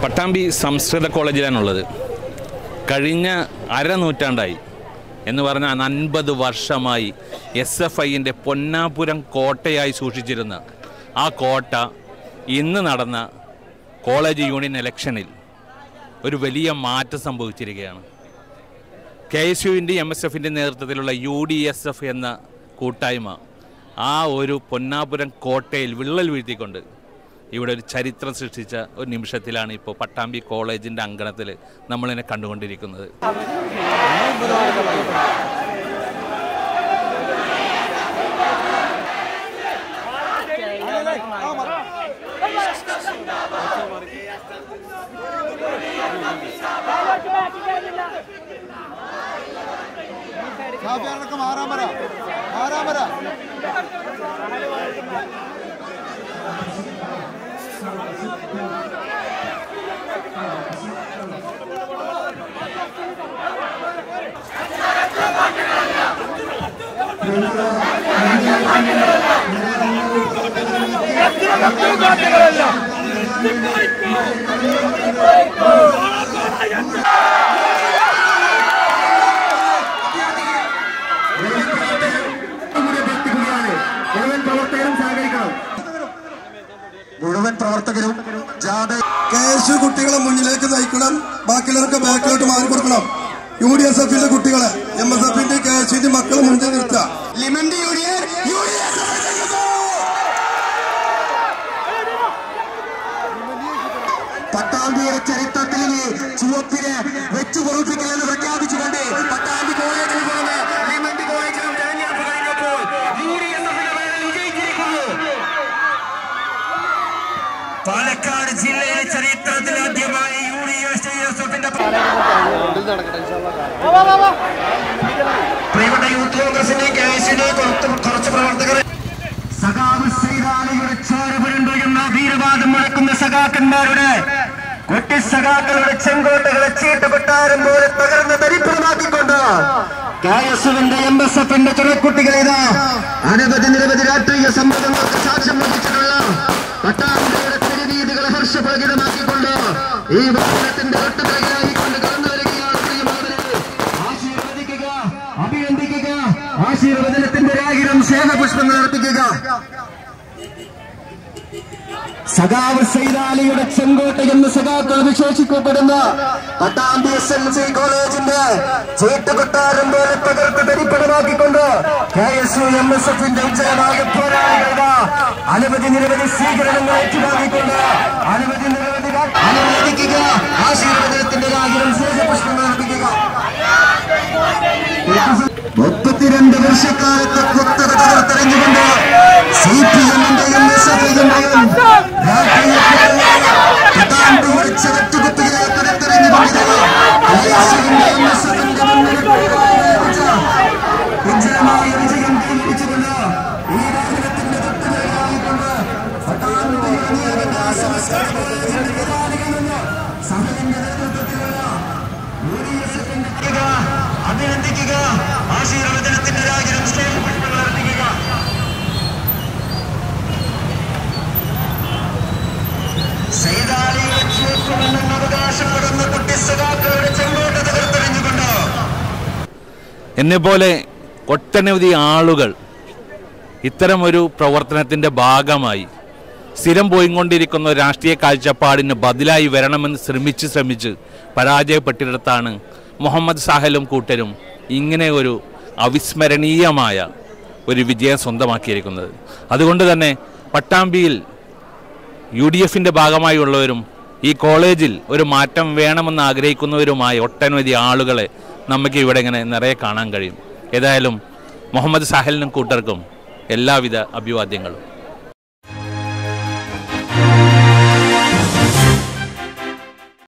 പട്ടാമ്പി സംസ്കൃത കോളേജിലാണുള്ളത് കഴിഞ്ഞ അരനൂറ്റാണ്ടായി എന്ന് പറഞ്ഞാൽ അൻപത് വർഷമായി എസ് എഫ് ഐൻ്റെ പൊന്നാപുരം കോട്ടയായി സൂക്ഷിച്ചിരുന്ന ആ കോട്ട ഇന്ന് നടന്ന കോളേജ് യൂണിയൻ ഇലക്ഷനിൽ ഒരു വലിയ മാറ്റം സംഭവിച്ചിരിക്കുകയാണ് കെ എസ് യുവിൻ്റെ എം എസ് എഫിൻ്റെ നേതൃത്വത്തിലുള്ള യു ഡി എസ് എഫ് എന്ന കൂട്ടായ്മ ആ ഒരു പൊന്നാപുരം കോട്ടയിൽ വിള്ളൽ വീഴ്ത്തിക്കൊണ്ട് ഇവിടെ ഒരു ചരിത്രം സൃഷ്ടിച്ച ഒരു നിമിഷത്തിലാണ് ഇപ്പോൾ പട്ടാമ്പി കോളേജിൻ്റെ അങ്കണത്തിൽ നമ്മളിനെ കണ്ടുകൊണ്ടിരിക്കുന്നത് ഷാഫിയാനൊക്കെ മാറാൻ പറ മാറാൻ പറ മുഴുവൻ പ്രവർത്തകരും ജാഥ കെ എസ് യു കുട്ടികളെ മുന്നിലേക്ക് നയിക്കണം ബാക്കിയുള്ളവർക്ക് ബാക്കിലോട്ട് മാറി കൊടുക്കണം യു ഡി എസ് എഫിന്റെ കുട്ടികളെ എം എസ് എഫിന്റെ കെ എസ് യുന്റെ മക്കളെ മുന്നിൽ നിർത്തുക ലിമന്റ് യൂണിയൻ പട്ടാമ്പിയുടെ ചരിത്രത്തിൽ ഇനി ചുവപ്പിന് വെച്ചു പൊറുപ്പിക്കില്ലെന്ന് പ്രഖ്യാപിച്ചുകൊണ്ട് പട്ടാമ്പി കോളേജിൽ പോകുന്ന ലിമന്റ് കോളേജിലും തെരഞ്ഞെടുപ്പ് കഴിഞ്ഞപ്പോൾ യു ഡി എസ് എഫിന്റെ പേരിൽ വിജയിച്ചിരിക്കുന്നു പാലക്കാട് ജില്ലയിലെ ചരിത്രത്തിൽ ആദ്യമായി യു ഡി എസ് എഫിന്റെ പ്രിയപ്പെട്ട യൂത്ത് കോൺഗ്രസിന്റെയും കെ എസിന്റെയും കുറച്ച് പ്രവർത്തകർ സഖാവ് സൈതാലിയുടെ ചോര പുരണ്ടുന്ന വീരവാദം മുഴക്കുന്ന സഖാക്കന്മാരുടെ കുട്ടി സഖാക്കളുടെ ചെങ്കോട്ടകളെ ചീട്ടുകൊട്ടാരം പോലെ തകർന്ന് ദരിദ്രമാക്കിക്കൊണ്ട് കെ എസ് എഫിന്റെ എം എസ് എഫിന്റെ ചുണക്കുട്ടികൾ ഇതാ അനവധി നിരവധി രാഷ്ട്രീയ സമ്മർദ്ദങ്ങൾക്ക് സാക്ഷ്യം വഹിച്ചിട്ടുള്ള പട്ടാമ്പിയുടെ തെരുവീതികളെ ഹർഷപ്രകടമാക്കിക്കൊണ്ട് ഈ വാഹനത്തിന്റെ തൊട്ടുപിറകിലായിക്കൊണ്ട് കടന്നു വരികയാണ് പ്രിയമുള്ളവരെ ആശീർവദിക്കുക അഭിനന്ദിക്കുക ആശീർവദനത്തിന്റെ ആയിരം സേവപുഷ്പങ്ങൾ അർപ്പിക്കുക സഖാവ് സൈതാലിയുടെ ചെങ്കോട്ട എന്ന് സഖാക്കൾ വിശേഷിക്കപ്പെടുന്ന പട്ടാമ്പി എസ് എൽ സി കോളേജിന്റെ ചേട്ടുകൊട്ടാരം പോലെ തകർത്ത് തരിപ്പണമാക്കിക്കൊണ്ട് K S U M S എഫിന്റെ ഉജ്ജലമായ പോരാളികളുടെ അനവധി നിരവധി സ്വീകരണങ്ങൾ ഏറ്റുവാങ്ങിക്കൊണ്ട് അനവധി നിരവധി വാ- അനുമോദിക്കുക ആശീർവദനത്തിന്റെ ആയിരം സേവപുഷ്പങ്ങൾ അർപ്പിക്കുക മുപ്പത്തിരണ്ട് വർഷക്കാലത്തെ കുത്തക തകർത്തെറിഞ്ഞുകൊണ്ട് സി പി എമ്മിന്റെ എം എസ് എഫിന്റെയും ചവറ്റുകുത്തുകളെ തകർത്തെറിഞ്ഞുകൊണ്ടിരുന്ന ഉജ്ജലമായ വിജയം കൈവരിച്ചുകൊണ്ട് ഈ വാഹനത്തിന്റെ തൊട്ടുപിറകിലായിക്കൊണ്ട് പട്ടാമ്പിയുടെ നിയമന സംസ്കാരത്തിന്റെ പിതാവികളിൽ നിന്ന് സഭയുടെ നേതൃത്വത്തിലുള്ള അഭിനന്ദിക്കുക, അഭിനന്ദിക്കുക ആശീർവദനത്തിന്റെ രാജ്യം സ്റ്റേജ് പുഷ്പങ്ങൾ അർപ്പിക്കുക സൈതാലിയെ ചുവപ്പുമെന്ന് അവകാശപ്പെടുന്ന കുട്ടി സഖാക്കളുടെ ചെങ്കോട്ട തകർത്തെറിഞ്ഞുകൊണ്ട് എന്നെപ്പോലെ ഒട്ടനവധി ആളുകൾ ഇത്തരമൊരു പ്രവർത്തനത്തിൻ്റെ ഭാഗമായി സ്ഥിരം പോയിക്കൊണ്ടിരിക്കുന്ന ഒരു രാഷ്ട്രീയ കാഴ്ചപ്പാടിന് ബദലായി വരണമെന്ന് ശ്രമിച്ച് ശ്രമിച്ച് പരാജയപ്പെട്ടിടത്താണ് മുഹമ്മദ് സാഹലും കൂട്ടരും ഇങ്ങനെ ഒരു അവിസ്മരണീയമായ ഒരു വിജയം സ്വന്തമാക്കിയിരിക്കുന്നത് അതുകൊണ്ട് തന്നെ പട്ടാമ്പിയിൽ യു ഡി എഫിൻ്റെ ഭാഗമായുള്ളവരും ഈ കോളേജിൽ ഒരു മാറ്റം വേണമെന്ന് ആഗ്രഹിക്കുന്നവരുമായ ഒട്ടനവധി ആളുകളെ നമുക്ക് ഇവിടെ ഇങ്ങനെ നിറയെ കാണാൻ കഴിയും ഏതായാലും മുഹമ്മദ് സാഹലിനും കൂട്ടർക്കും എല്ലാവിധ അഭിവാദ്യങ്ങളും